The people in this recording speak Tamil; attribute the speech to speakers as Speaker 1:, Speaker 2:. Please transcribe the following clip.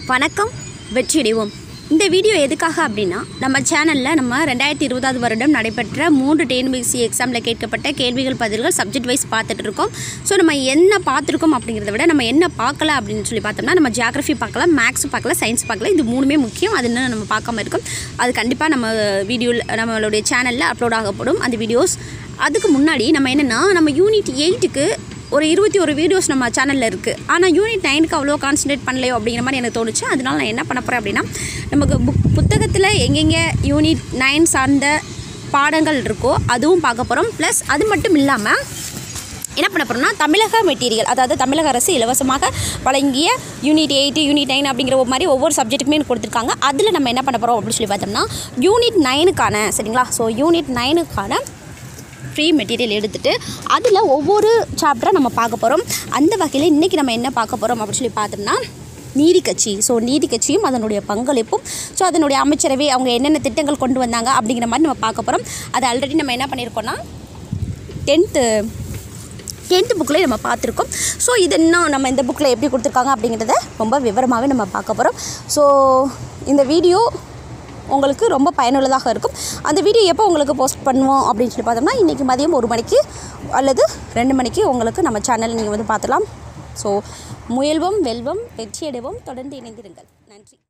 Speaker 1: வணக்கம் வெற்றியடைவோம் இந்த வீடியோ எதுக்காக அப்படின்னா நம்ம சேனலில் நம்ம ரெண்டாயிரத்தி இருபதாவது வருடம் நடைபெற்ற மூன்று டிஎன்பிஎஸ்சி எக்ஸாமில் கேட்கப்பட்ட கேள்விகள் பதில்கள் சப்ஜெக்ட் வைஸ் பார்த்துட்டு இருக்கோம் ஸோ நம்ம என்ன பார்த்துருக்கோம் அப்படிங்கிறத விட நம்ம என்ன பார்க்கல அப்படின்னு சொல்லி பார்த்தோம்னா நம்ம ஜியாகிரஃபி பார்க்கலாம் மேக்ஸ் பார்க்கல சயின்ஸ் பார்க்கல இது மூணுமே முக்கியம் அது இன்னும் நம்ம பார்க்காம இருக்கோம் அது கண்டிப்பாக நம்ம வீடியோவில் நம்மளுடைய சேனலில் அப்லோட் ஆகப்படும் அந்த வீடியோஸ் அதுக்கு முன்னாடி நம்ம என்னென்னா நம்ம யூனிட் எயிட்டுக்கு ஒரு இருபத்தி ஒரு வீடியோஸ் நம்ம சேனலில் இருக்குது ஆனால் யூனிட் நைனுக்கு அவ்வளோ கான்சன்ட்ரேட் பண்ணலையோ அப்படிங்கிற மாதிரி எனக்கு தோணுச்சு அதனால நான் என்ன பண்ண போகிறேன் அப்படின்னா நமக்கு புக் புத்தகத்தில் எங்கெங்கே யூனிட் நைன் சார்ந்த பாடங்கள் இருக்கோ அதுவும் பார்க்க போகிறோம் ப்ளஸ் அது மட்டும் இல்லாமல் என்ன பண்ண போகிறோம்னா தமிழக மெட்டீரியல் அதாவது தமிழக அரசு இலவசமாக வழங்கிய யூனிட் எயிட் யூனிட் நைன் அப்படிங்கிற ஒரு மாதிரி ஒவ்வொரு சப்ஜெக்ட்டுக்குமே எனக்கு கொடுத்துருக்காங்க அதில் நம்ம என்ன பண்ண போகிறோம் அப்படின்னு சொல்லி பார்த்தோம்னா யூனிட் நைனுக்கான சரிங்களா ஸோ யூனிட் நைனுக்கான ஃப்ரீ மெட்டீரியல் எடுத்துகிட்டு அதில் ஒவ்வொரு சாப்டரை நம்ம பார்க்க போகிறோம் அந்த வகையில் இன்றைக்கி நம்ம என்ன பார்க்க போகிறோம் அப்படின்னு சொல்லி பார்த்தோம்னா நீதி கட்சி ஸோ நீதி கட்சியும் அதனுடைய பங்களிப்பும் ஸோ அதனுடைய அமைச்சரவை அவங்க என்னென்ன திட்டங்கள் கொண்டு வந்தாங்க அப்படிங்கிற மாதிரி நம்ம பார்க்க போகிறோம் அது ஆல்ரெடி நம்ம என்ன பண்ணியிருக்கோம்னா டென்த்து டென்த்து புக்கில் நம்ம பார்த்துருக்கோம் ஸோ இது இன்னும் நம்ம இந்த புக்கில் எப்படி கொடுத்துருக்காங்க அப்படிங்கிறத ரொம்ப விவரமாகவே நம்ம பார்க்க போகிறோம் ஸோ இந்த வீடியோ உங்களுக்கு ரொம்ப பயனுள்ளதாக இருக்கும் அந்த வீடியோ எப்போ உங்களுக்கு போஸ்ட் பண்ணுவோம் அப்படின்னு சொல்லி பார்த்தோம்னா இன்றைக்கி மதியம் ஒரு மணிக்கு அல்லது ரெண்டு மணிக்கு உங்களுக்கு நம்ம சேனல் நீங்கள் வந்து பார்த்துலாம் ஸோ முயல்வோம் வெல்வோம் வெற்றியடைவோம் தொடர்ந்து இணைந்திருங்கள் நன்றி